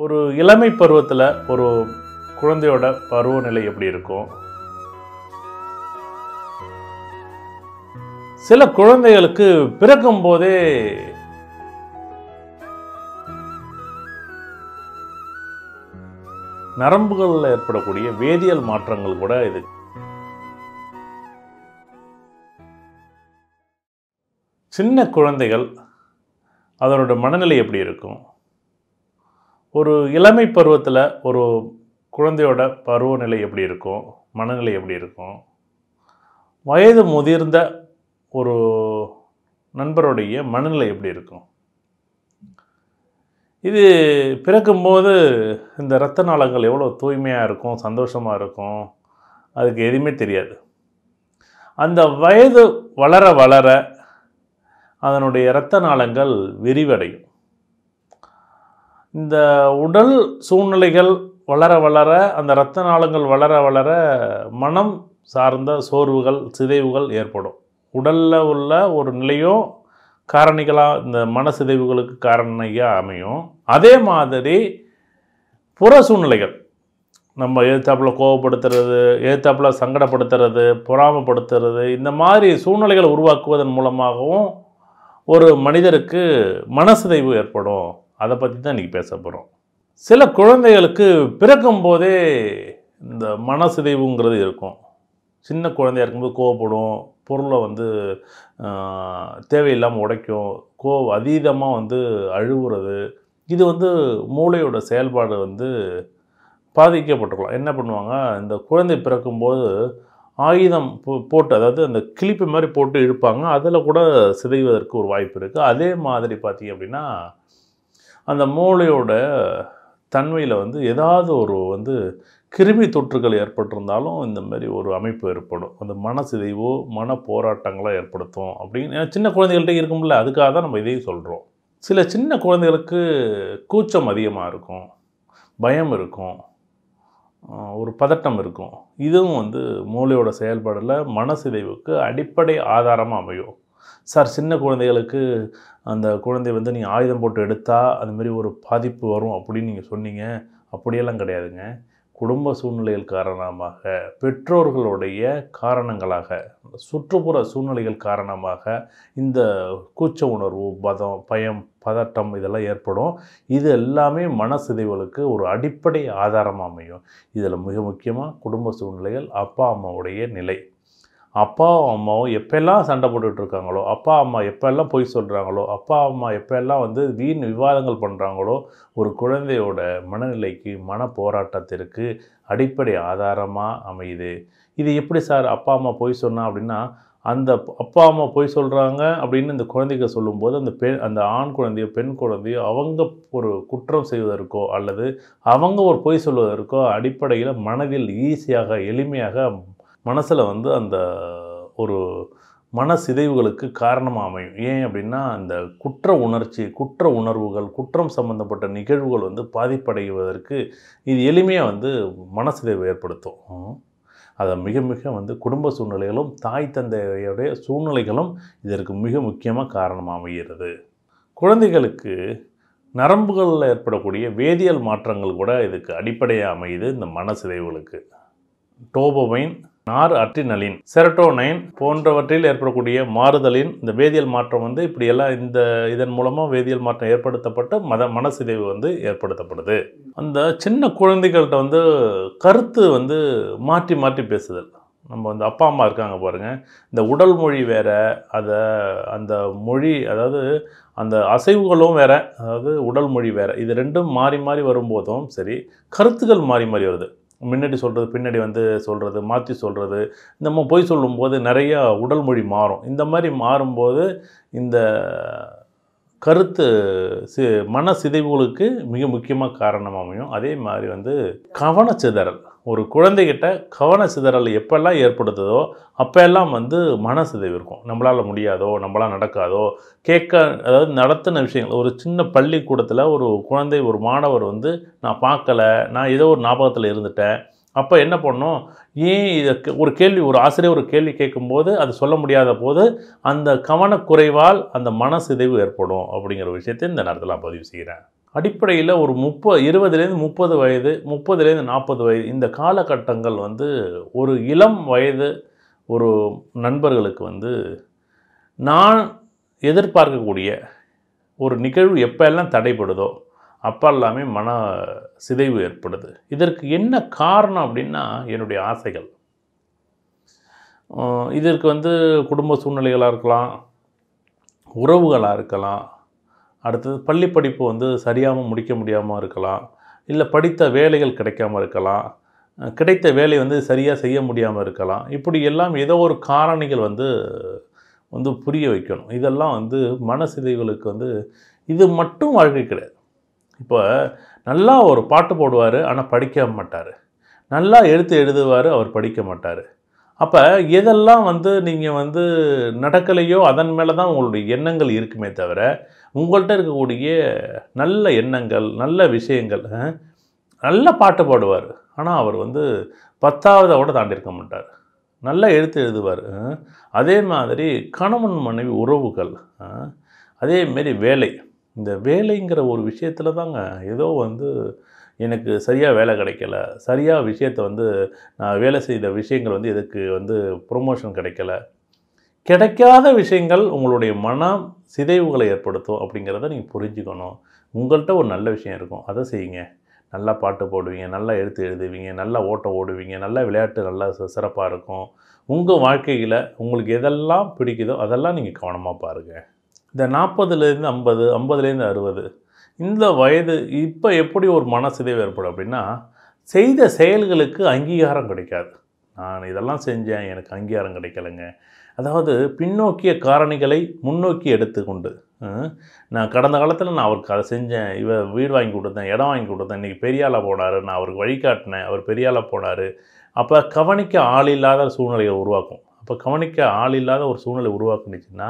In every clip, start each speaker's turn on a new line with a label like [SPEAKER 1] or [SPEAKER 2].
[SPEAKER 1] ஒரு இளமை பருவத்தில் ஒரு குழந்தையோட பருவநிலை எப்படி இருக்கும் சில குழந்தைகளுக்கு பிறக்கும் போதே நரம்புகளில் ஏற்படக்கூடிய வேதியியல் மாற்றங்கள் கூட இது சின்ன குழந்தைகள் அதனோட மனநிலை எப்படி இருக்கும் ஒரு இளமை பருவத்தில் ஒரு குழந்தையோட பருவநிலை எப்படி இருக்கும் மனநிலை எப்படி இருக்கும் வயது முதிர்ந்த ஒரு நண்பருடைய மனநிலை எப்படி இருக்கும் இது பிறக்கும்போது இந்த இரத்த நாளங்கள் எவ்வளோ தூய்மையாக இருக்கும் சந்தோஷமாக இருக்கும் அதுக்கு எதுவுமே தெரியாது அந்த வயது வளர வளர அதனுடைய இரத்த நாளங்கள் விரிவடையும் இந்த உடல் சூழ்நிலைகள் வளர வளர அந்த இரத்த நாளங்கள் வளர வளர மனம் சார்ந்த சோர்வுகள் சிதைவுகள் ஏற்படும் உடலில் உள்ள ஒரு நிலையும் காரணிகளாக இந்த மன சிதைவுகளுக்கு காரணியாக அமையும் அதே மாதிரி புற சூழ்நிலைகள் நம்ம எதிர்த்தாப்பில் கோவப்படுத்துறது எதிர்த்தாப்பில் சங்கடப்படுத்துறது பொறாமப்படுத்துறது இந்த மாதிரி சூழ்நிலைகளை உருவாக்குவதன் மூலமாகவும் ஒரு மனிதருக்கு மனசிதைவு ஏற்படும் அதை பற்றி தான் இன்றைக்கி பேச போகிறோம் சில குழந்தைகளுக்கு பிறக்கும் போதே இந்த மனசிதைவுங்கிறது இருக்கும் சின்ன குழந்தையா இருக்கும்போது கோவப்படும் பொருளை வந்து ஆஹ், தேவையில்லாமல் உடைக்கும் கோ அதீதமாக வந்து அழுவுறது இது வந்து மூளையோட செயல்பாடு வந்து பாதிக்கப்பட்டிருக்கலாம் என்ன பண்ணுவாங்க இந்த குழந்தை பிறக்கும்போது ஆயுதம் போ- போட்டு அதாவது அந்த கிளிப்பு மாதிரி போட்டு இழுப்பாங்க அதில் கூட சிதைவதற்கு ஒரு வாய்ப்பு இருக்குது அதே மாதிரி பார்த்தீங்க அப்படின்னா அந்த மூளையோட தன்மையில் வந்து ஏதாவது ஒரு வந்து கிருமி தொற்றுகள் ஏற்பட்டிருந்தாலும் இந்த மாதிரி ஒரு அமைப்பு ஏற்படும் அந்த மனசிதைவோ மன போராட்டங்களை ஏற்படுத்தும் அப்படின்னு ஏன்னா சின்ன குழந்தைகள்கிட்ட இருக்கும்ல அதுக்காக தான் நம்ம இதையும் சொல்கிறோம் சில சின்ன குழந்தைகளுக்கு கூச்சம் அதிகமாக இருக்கும் பயம் இருக்கும் ஆஹ் ஒரு பதட்டம் இருக்கும் இதுவும் வந்து மூளையோட செயல்பாடில் மனசிதைவுக்கு அடிப்படை ஆதாரமாக அமையும் சார் சின்ன குழந்தைகளுக்கு அந்த குழந்தை வந்து நீங்கள் ஆயுதம் போட்டு எடுத்தால் அந்த மாதிரி ஒரு பாதிப்பு வரும் அப்படின்னு நீங்கள் சொன்னீங்க அப்படியெல்லாம் கிடையாதுங்க குடும்ப சூழ்நிலைகள் காரணமாக பெற்றோர்களுடைய காரணங்களாக சுற்றுப்புற சூழ்நிலைகள் காரணமாக இந்த கூச்ச உணர்வு பதம் பயம் பதட்டம் இதெல்லாம் ஏற்படும் இது எல்லாமே மனசிதைவுகளுக்கு ஒரு அடிப்படை ஆதாரமாக அமையும் இதில் மிக முக்கியமாக குடும்ப சூழ்நிலைகள் அப்பா அம்மாவுடைய நிலை அப்பா அம்மாவும் எப்பெல்லாம் சண்டை போட்டுட்டு இருக்காங்களோ அப்பா அம்மா எப்பெல்லாம் பொய் சொல்கிறாங்களோ அப்பா அம்மா எப்பெல்லாம் வந்து வீண் விவாதங்கள் பண்ணுறாங்களோ ஒரு குழந்தையோட மனநிலைக்கு மன போராட்டத்திற்கு அடிப்படை ஆதாரமாக அமையுது இது எப்படி சார் அப்பா அம்மா பொய் சொன்னா அப்படின்னா அந்த அப்பா அம்மா பொய் சொல்கிறாங்க அப்படின்னு இந்த குழந்தைக்கு சொல்லும்போது அந்த பெண் அந்த ஆண் குழந்தையோ பெண் குழந்தையோ அவங்க ஒரு குற்றம் செய்வதற்கோ அல்லது அவங்க ஒரு பொய் சொல்வதற்கோ அடிப்படையில் மனதில் ஈஸியாக எளிமையாக மனசில் வந்து அந்த ஒரு மன சிதைவுகளுக்கு காரணமாக அமையும் ஏன் அப்படின்னா அந்த குற்ற உணர்ச்சி குற்ற உணர்வுகள் குற்றம் சம்பந்தப்பட்ட நிகழ்வுகள் வந்து பாதிப்படைவதற்கு இது எளிமையாக வந்து மனசிதைவு ஏற்படுத்தும் ம். அதை மிக மிக வந்து குடும்ப சூழ்நிலைகளும் தாய் தந்தையுடைய சூழ்நிலைகளும் இதற்கு மிக முக்கியமாக காரணமாக அமைகிறது குழந்தைகளுக்கு நரம்புகளில் ஏற்படக்கூடிய வேதியியல் மாற்றங்கள் கூட இதுக்கு அடிப்படையாக அமையுது இந்த மனசிதைவுகளுக்கு டோபோமைன் நார் அட்ரினலின் செரட்டோனைன் போன்றவற்றில் ஏற்படக்கூடிய மாறுதலின் இந்த வேதியியல் மாற்றம் வந்து இப்படி எல்லாம் இந்த இதன் மூலமாக வேதியியல் மாற்றம் ஏற்படுத்தப்பட்டு மத மனசிதைவு வந்து ஏற்படுத்தப்படுது அந்த சின்ன குழந்தைகள்கிட்ட வந்து கருத்து வந்து மாற்றி மாற்றி பேசுதல் நம்ம வந்து அப்பா அம்மா இருக்காங்க பாருங்க இந்த உடல் மொழி வேற அதை அந்த மொழி அதாவது அந்த அசைவுகளும் வேற அதாவது உடல் மொழி வேற இது ரெண்டும் மாறி மாறி வரும்போதும் சரி கருத்துக்கள் மாறி மாறி வருது முன்னாடி சொல்கிறது பின்னாடி வந்து சொல்கிறது மாற்றி சொல்கிறது நம்ம பொய் சொல்லும்போது நிறைய உடல் மொழி மாறும் இந்த மாதிரி மாறும்போது இந்த கருத்து சி மன சிதைவுகளுக்கு மிக முக்கியமாக காரணம் அமையும் அதே மாதிரி வந்து கவனச்சிதறல் ஒரு குழந்தைகிட்ட கவனச்சிதறல் எப்பெல்லாம் ஏற்படுத்துதோ அப்போல்லாம் வந்து மன சிதைவு இருக்கும் நம்மளால் முடியாதோ நம்மளால் நடக்காதோ கேட்க அதாவது நடத்தின விஷயங்கள் ஒரு சின்ன பள்ளிக்கூடத்தில் ஒரு குழந்தை ஒரு மாணவர் வந்து நான் பார்க்கல நான் ஏதோ ஒரு ஞாபகத்தில் இருந்துட்டேன் அப்போ என்ன பண்ணோம் ஏன் இதை கே- ஒரு கேள்வி ஒரு ஆசிரியர் ஒரு கேள்வி கேட்கும்போது அது சொல்ல முடியாத போது அந்த கவனக்குறைவால் அந்த மனசிதைவு ஏற்படும் அப்படிங்கிற விஷயத்தை இந்த நேரத்தில் நான் பதிவு செய்கிறேன் அடிப்படையில் ஒரு முப்ப இருபதுலேருந்து முப்பது வயது முப்பதுலேருந்து நாற்பது வயது இந்த காலகட்டங்கள் வந்து ஒரு இளம் வயது ஒரு நண்பர்களுக்கு வந்து நான் எதிர்பார்க்கக்கூடிய ஒரு நிகழ்வு எப்பெல்லாம் தடைப்படுதோ அப்போ எல்லாமே மன சிதைவு ஏற்படுது இதற்கு என்ன காரணம் அப்படின்னா என்னுடைய ஆசைகள் அஹ் இதற்கு வந்து குடும்ப சூழ்நிலைகளாக இருக்கலாம் உறவுகளாக இருக்கலாம் அடுத்தது பள்ளி படிப்பு வந்து சரியாமல் முடிக்க முடியாமல் இருக்கலாம் இல்லை படித்த வேலைகள் கிடைக்காம இருக்கலாம் அஹ் கிடைத்த வேலை வந்து சரியாக செய்ய முடியாமல் இருக்கலாம் இப்படி எல்லாம் ஏதோ ஒரு காரணிகள் வந்து வந்து புரிய வைக்கணும் இதெல்லாம் வந்து மனசிதைவுகளுக்கு வந்து இது மட்டும் வாழ்க்கை கிடையாது இப்போ நல்லா ஒரு பாட்டு போடுவார் ஆனால் படிக்க மாட்டார் நல்லா எழுத்து எழுதுவார் அவர் படிக்க மாட்டார் அப்போ எதெல்லாம் வந்து நீங்கள் வந்து நடக்கலையோ அதன் மேலே தான் உங்களுடைய எண்ணங்கள் இருக்குமே தவிர உங்கள்கிட்ட இருக்கக்கூடிய நல்ல எண்ணங்கள் நல்ல விஷயங்கள் அஹ், நல்ல பாட்டு பாடுவார் ஆனால் அவர் வந்து பத்தாவதை கூட தாண்டியிருக்க மாட்டார் நல்லா எழுத்து எழுதுவார் அஹ். அதே மாதிரி கணவன் மனைவி உறவுகள் அஹ். அதே மாரி வேலை இந்த வேலைங்கிற ஒரு விஷயத்தில் தாங்க ஏதோ வந்து எனக்கு சரியாக வேலை கிடைக்கல சரியாக விஷயத்தை வந்து நான் வேலை செய்த விஷயங்கள் வந்து எதுக்கு வந்து ப்ரொமோஷன் கிடைக்கல கிடைக்காத விஷயங்கள் உங்களுடைய மனம் சிதைவுகளை ஏற்படுத்தும் அப்படிங்கிறத நீங்கள் புரிஞ்சுக்கணும் உங்கள்கிட்ட ஒரு நல்ல விஷயம் இருக்கும் அதை செய்யுங்க நல்லா பாட்டு போடுவீங்க நல்லா எழுத்து எழுதுவீங்க நல்லா ஓட்டம் ஓடுவீங்க நல்லா விளையாட்டு நல்லா சிறப்பாக இருக்கும் உங்கள் வாழ்க்கையில் உங்களுக்கு எதெல்லாம் பிடிக்குதோ அதெல்லாம் நீங்கள் கவனமாக பாருங்கள் இந்த நாற்பதுலேருந்து ஐம்பது ஐம்பதுலேருந்து அறுபது இந்த வயது இப்போ எப்படி ஒரு மனசிதைவு ஏற்படும் அப்படின்னா செய்த செயல்களுக்கு அங்கீகாரம் கிடைக்காது நான் இதெல்லாம் செஞ்சேன் எனக்கு அங்கீகாரம் கிடைக்கலைங்க அதாவது பின்னோக்கிய காரணிகளை முன்னோக்கி எடுத்துக்கொண்டு அஹ், நான் கடந்த காலத்தில் நான் அவருக்கு அதை செஞ்சேன் இவ வீடு வாங்கி கொடுத்தேன் இடம் வாங்கி கொடுத்தேன் இன்றைக்கி பெரியாளாக போனார் நான் அவருக்கு வழிகாட்டினேன் அவர் பெரியாளாக போனார் அப்போ கவனிக்க ஆள் இல்லாத சூழ்நிலையை உருவாக்கும் அப்போ கவனிக்க ஆள் இல்லாத ஒரு சூழ்நிலை உருவாக்குனுச்சுன்னா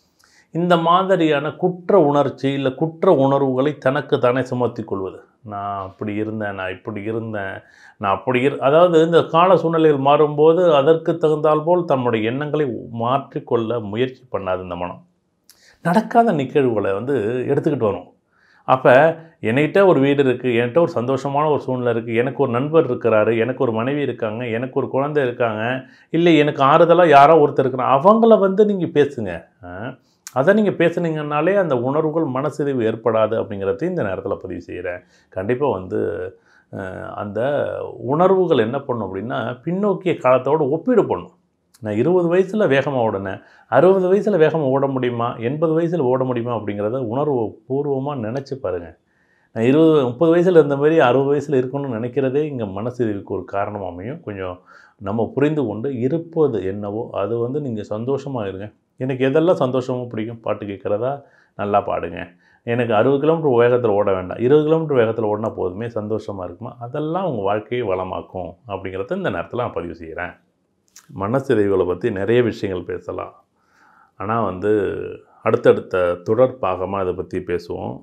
[SPEAKER 1] இந்த மாதிரியான குற்ற உணர்ச்சி இல்லை குற்ற உணர்வுகளை தனக்கு தானே சுமத்தி கொள்வது நான் அப்படி இருந்தேன் நான் இப்படி இருந்தேன் நான் அப்படி இரு அதாவது இந்த கால சூழ்நிலைகள் மாறும்போது அதற்கு தகுந்தால் போல் தன்னுடைய எண்ணங்களை மாற்றிக்கொள்ள முயற்சி பண்ணாது இந்த மனம் நடக்காத நிகழ்வுகளை வந்து எடுத்துக்கிட்டு வரும் அப்போ என்கிட்ட ஒரு வீடு இருக்குது என்கிட்ட ஒரு சந்தோஷமான ஒரு சூழ்நிலை இருக்குது எனக்கு ஒரு நண்பர் இருக்கிறாரு எனக்கு ஒரு மனைவி இருக்காங்க எனக்கு ஒரு குழந்தை இருக்காங்க இல்லை எனக்கு ஆறுதலாக யாரோ ஒருத்தர் இருக்கிறாங்க அவங்கள வந்து நீங்கள் பேசுங்க ஆ? அதை நீங்கள் பேசுனீங்கன்னாலே அந்த உணர்வுகள் மனசிதைவு ஏற்படாது அப்படிங்கிறதையும் இந்த நேரத்தில் பதிவு செய்கிறேன் கண்டிப்பாக வந்து அஹ், அந்த உணர்வுகள் என்ன பண்ணும் அப்படின்னா பின்னோக்கிய காலத்தோடு ஒப்பீடு பண்ணும் நான் இருபது வயசில் வேகமாக ஓடினேன் அறுபது வயசில் வேகமாக ஓட முடியுமா எண்பது வயசில் ஓட முடியுமா அப்படிங்கிறத உணர்வு பூர்வமாக நினச்சி பாருங்கள் நான் இருபது முப்பது வயசில் இருந்த மாதிரி அறுபது வயசில் இருக்கணும்னு நினைக்கிறதே இங்கே மனசிதைவுக்கு ஒரு காரணம் அமையும் கொஞ்சம் நம்ம புரிந்து கொண்டு இருப்பது என்னவோ அது வந்து நீங்கள் சந்தோஷமாக இருங்க எனக்கு எதெல்லாம் சந்தோஷமாக பிடிக்கும் பாட்டு கேட்குறதா நல்லா பாடுங்க எனக்கு அறுபது கிலோமீட்டர் வேகத்தில் ஓட வேண்டாம் இருபது கிலோமீட்டர் வேகத்தில் ஓடினா போதுமே சந்தோஷமாக இருக்குமா அதெல்லாம் உங்கள் வாழ்க்கையை வளமாக்கும் அப்படிங்கிறத இந்த நேரத்தில் நான் பதிவு செய்கிறேன் மனசிதைவுகளை பற்றி நிறைய விஷயங்கள் பேசலாம் ஆனால் வந்து அடுத்தடுத்த தொடர் பாகமாக அதை பற்றி பேசுவோம்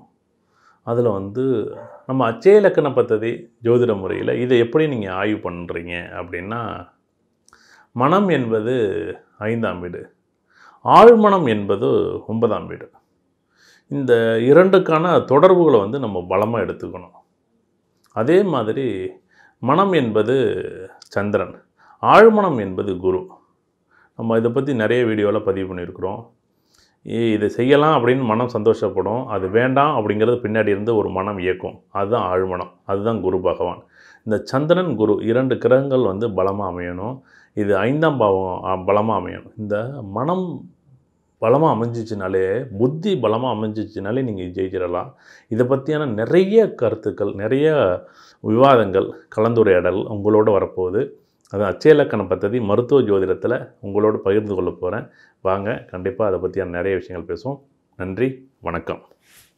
[SPEAKER 1] அதில் வந்து நம்ம அச்சய இலக்கண பദ്ധதி ஜோதிட முறையில் இதை எப்படி நீங்கள் ஆய்வு பண்ணுறீங்க அப்படின்னா மனம் என்பது ஐந்தாம் வீடு ஆழ்மனம் என்பது ஒன்பதாம் வீடு இந்த இரண்டுக்கான தொடர்புகளை வந்து நம்ம பலமாக எடுத்துக்கணும் அதே மாதிரி மனம் என்பது சந்திரன் ஆழ்மனம் என்பது குரு நம்ம இதை பற்றி நிறைய வீடியோவில் பதிவு பண்ணியிருக்கிறோம் ஏய் இதை செய்யலாம் அப்படின்னு மனம் சந்தோஷப்படும் அது வேண்டாம் அப்படிங்கிறது பின்னாடி இருந்து ஒரு மனம் இயக்கும் அதுதான் ஆழ்மனம் அதுதான் குரு பகவான் இந்த சந்திரன் குரு இரண்டு கிரகங்கள் வந்து பலமாக அமையணும் இது ஐந்தாம் பாவம் பலமாக அமையணும் இந்த மனம் பலமாக அமைஞ்சிச்சுனாலே புத்தி பலமாக அமைஞ்சிச்சுனாலே நீங்கள் ஜெயிச்சிடலாம் இதை பற்றியான நிறைய கருத்துக்கள் நிறைய விவாதங்கள் கலந்துரையாடல் உங்களோட வரப்போகுது அது அச்சயலக்கண பദ്ധதி மருத்துவ ஜோதிடத்தில் உங்களோடு பகிர்ந்து கொள்ள போகிறேன் வாங்க கண்டிப்பாக அதை பற்றியான நிறைய விஷயங்கள் பேசுவோம் நன்றி வணக்கம்